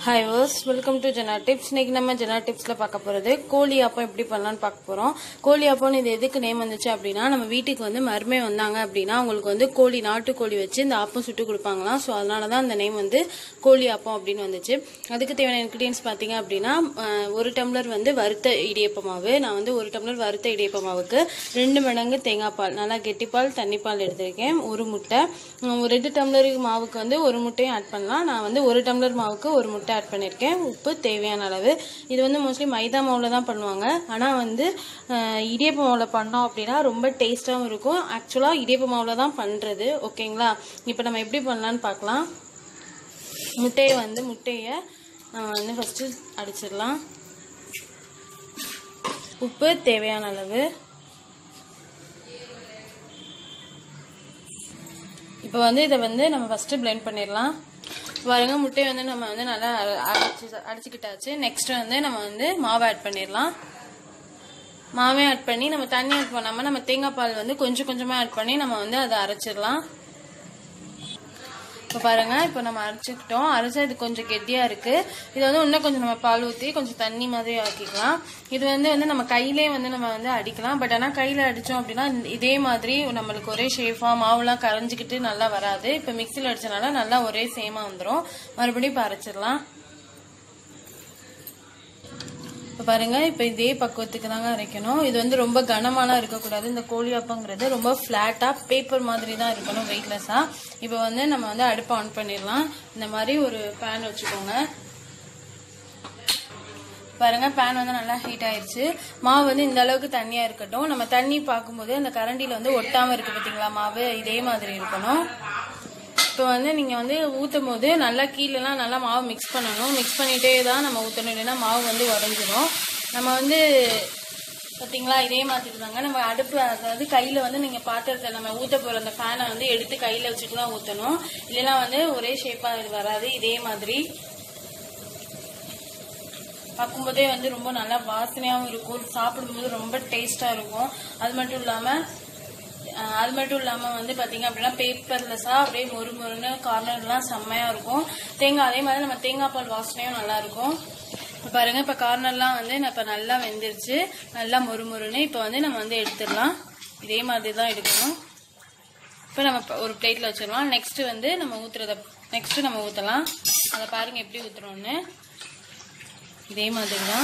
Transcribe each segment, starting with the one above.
hi வர்ஸ் welcome to ஜெனா tips இன்னைக்கு நம்ம ஜெனா டிப்ஸ்ல பார்க்க போறது கோழி அப்பம் எப்படி பண்ணலாம்னு பார்க்க போறோம் கோழி அப்பம்னு இது எதுக்கு நேம் வந்துச்சு அப்படின்னா நம்ம வீட்டுக்கு வந்து மருமே வந்தாங்க அப்படின்னா அவங்களுக்கு வந்து கோழி நாட்டுக்கோழி வச்சு இந்த அப்பம் சுட்டு கொடுப்பாங்களாம் ஸோ அதனால தான் அந்த நேம் வந்து கோழி அப்பம் அப்படின்னு வந்துச்சு அதுக்கு தேவையான இன்கிரீடியன்ஸ் பார்த்தீங்க அப்படின்னா அஹ், ஒரு டம்ளர் வந்து வறுத்த இடியப்ப மாவு நான் வந்து ஒரு டம்ளர் வறுத்த இடியப்ப மாவுக்கு ரெண்டு மடங்கு தேங்காய் பால் நல்லா கெட்டிப்பால் தண்ணிப்பால் எடுத்திருக்கேன் ஒரு முட்டை உம், ஒரு ரெண்டு டம்ளர் மாவுக்கு வந்து ஒரு முட்டையும் ஆட் பண்ணலாம் நான் வந்து ஒரு டம்ளர் மாவுக்கு ஒரு முட்டை ஆட் பண்ணியிருக்கேன் உப்பு தேவையான அளவு இது வந்து மோஸ்ட்லி மைதா மாவில் தான் பண்ணுவாங்க ஆனால் வந்து அஹ், இடியப்ப மாவில் பண்ணோம் அப்படின்னா ரொம்ப டேஸ்ட்டாகவும் இருக்கும் ஆக்சுவலாக இடியப்ப மாவில் தான் பண்ணுறது ஓகேங்களா இப்போ நம்ம எப்படி பண்ணலான்னு பார்க்கலாம் முட்டையை வந்து முட்டையை நம்ம வந்து ஃபஸ்ட்டு அடிச்சிடலாம் உப்பு தேவையான அளவு இப்போ வந்து இதை வந்து நம்ம ஃபஸ்ட்டு blend பண்ணிடலாம் பாருங்க முட்டையை வந்து நம்ம வந்து நல்லா அர- அரைச்சு அடிச்சுக்கிட்டாச்சு நெக்ஸ்ட் வந்து நம்ம வந்து மாவு ஆட் பண்ணிடலாம் மாவே ஆட் பண்ணி நம்ம தண்ணி ஆட் பண்ணாம நம்ம தேங்காய் பால் வந்து கொஞ்சம் கொஞ்சமா ஆட் பண்ணி நம்ம வந்து அதை அரைச்சிடலாம் இப்போ பாருங்க இப்போ நம்ம அரைச்சிக்கிட்டோம் அரைச்சா இது கொஞ்சம் கெட்டியா இருக்கு இது வந்து இன்னும் கொஞ்சம் நம்ம பால் ஊற்றி கொஞ்சம் தண்ணி மாதிரி ஆக்கிக்கலாம் இது வந்து வந்து நம்ம கையிலே வந்து நம்ம வந்து அடிக்கலாம் பட் ஆனால் கையில் அடித்தோம் அப்படின்னா இந்த- இதே மாதிரி நம்மளுக்கு ஒரே ஷேஃபாக மாவுலாம் கரைஞ்சிக்கிட்டு நல்லா வராது இப்போ மிக்சியில் அடிச்சனால நல்லா ஒரே சேமாக வந்துடும் மறுபடியும் இப்போ அரைச்சிடலாம் இப்போ பாருங்க இப்போ இதே பக்குவத்துக்கு தாங்க அரைக்கணும் இது வந்து ரொம்ப கனமாலாம் இருக்கக்கூடாது இந்த கோழி அப்பங்கிறது ரொம்ப ஃப்ளாட்டா பேப்பர் மாதிரி தான் இருக்கணும் வெயிட்லெஸ்ஸா இப்போ வந்து நம்ம வந்து அடுப்பை ஆன் பண்ணிடலாம் இந்த மாதிரி ஒரு பேன் வச்சுக்கோங்க பாருங்க பேன் வந்து நல்லா ஹீட் ஆயிருச்சு மாவு வந்து இந்த அளவுக்கு தண்ணியா இருக்கட்டும் நம்ம தண்ணி பார்க்கும்போது அந்த கரண்டில வந்து ஒட்டாம இருக்கு பாத்தீங்களா மாவு இதே மாதிரி இருக்கணும் இப்போ வந்து நீங்க வந்து ஊத்தும் போது நல்லா கீழெல்லாம் நல்லா மாவு மிக்ஸ் பண்ணணும் மிக்ஸ் பண்ணிட்டே தான் நம்ம ஊற்றணும் இல்லைன்னா மாவு வந்து உடஞ்சிரும் நம்ம வந்து பார்த்தீங்களா இதே மாதிரி தாங்க நம்ம அடுப்பு அதாவது கையில வந்து நீங்க பாத்திரத்தை நம்ம ஊத்த போற அந்த ஃபேனை வந்து எடுத்து கையில வச்சுட்டு தான் ஊற்றணும் இல்லைன்னா வந்து ஒரே ஷேப்பா இது வராது இதே மாதிரி பார்க்கும்போதே வந்து ரொம்ப நல்லா வாசனையாகவும் இருக்கும் சாப்பிடும்போது ரொம்ப டேஸ்டா இருக்கும் அது மட்டும் இல்லாம அஹ், அது மட்டும் இல்லாம வந்து பாத்தீங்க அப்படின்னா பேப்பர்லெஸ்ஸா அப்படியே மொறு மொறுன்னு கார்னர்லாம் செம்மையா இருக்கும் தேங்காய் அதே மாதிரி நம்ம தேங்காய் பால் வாசனையும் நல்லா இருக்கும் இப்போ பாருங்க இப்போ கார்னர்லாம் வந்து நான் இப்போ நல்லா வெந்துருச்சு நல்லா மொறு மொறுன்னு இப்போ வந்து நம்ம வந்து எடுத்துடலாம் இதே மாதிரி தான் எடுக்கணும் இப்போ நம்ம இப்ப ஒரு பிளேட்ல வச்சிடலாம் நெக்ஸ்ட் வந்து நம்ம ஊத்துறத நெக்ஸ்ட் நம்ம ஊத்தலாம் அதை பாருங்க எப்படி ஊத்துறோம்னு இதே மாதிரி தான்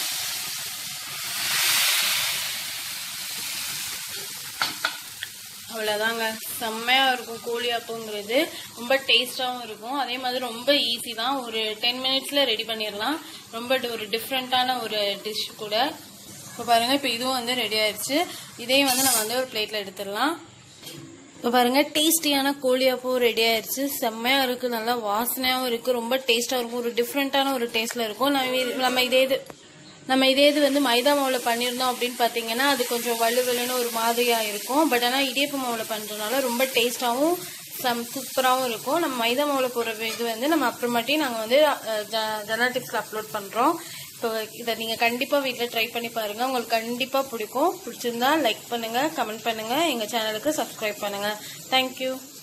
அவ்வளோதாங்க செம்மையாக இருக்கும் கோழி அப்பங்கிறது ரொம்ப டேஸ்டாகவும் இருக்கும் அதே மாதிரி ரொம்ப ஈஸி தான் ஒரு டென் மினிட்ஸில் ரெடி பண்ணிடலாம் ரொம்ப டி- ஒரு டிஃப்ரெண்ட்டான ஒரு டிஷ் கூட இப்போ பாருங்கள் இப்போ இதுவும் வந்து ரெடி ஆயிடுச்சு இதையும் வந்து நம்ம வந்து ஒரு பிளேட்டில் எடுத்துடலாம் இப்போ பாருங்க டேஸ்டியான கோழி அப்போ ரெடி ஆயிருச்சு செம்மையா இருக்கு நல்லா வாசனையாவும் இருக்கு ரொம்ப டேஸ்டா இருக்கும் ஒரு டிஃப்ரெண்டான ஒரு டேஸ்ட்ல இருக்கும் நம்ம இது- நம்ம இதே இது நம்ம இதே இது வந்து மைதா மாவுல பண்ணியிருந்தோம் அப்படின்னு பாத்தீங்கன்னா அது கொஞ்சம் வலு வலுன்னு ஒரு மாதிரியா இருக்கும் பட் ஆனா இடியப்ப மாவுல பண்றதுனால ரொம்ப டேஸ்டாவும் சம் சூப்பராகவும் இருக்கும் நம்ம மைதா மாவுல போடுற இது வந்து நம்ம அப்புறமாட்டி நாங்கள் வந்து ஜனா டிப்ஸ்ல அப்லோட் பண்றோம் இப்போ இதை நீங்க கண்டிப்பா வீட்டில் ட்ரை பண்ணி பாருங்க உங்களுக்கு கண்டிப்பா பிடிக்கும் பிடிச்சிருந்தா லைக் பண்ணுங்க கமெண்ட் பண்ணுங்க எங்க சேனலுக்கு சப்ஸ்கிரைப் பண்ணுங்க தேங்க்யூ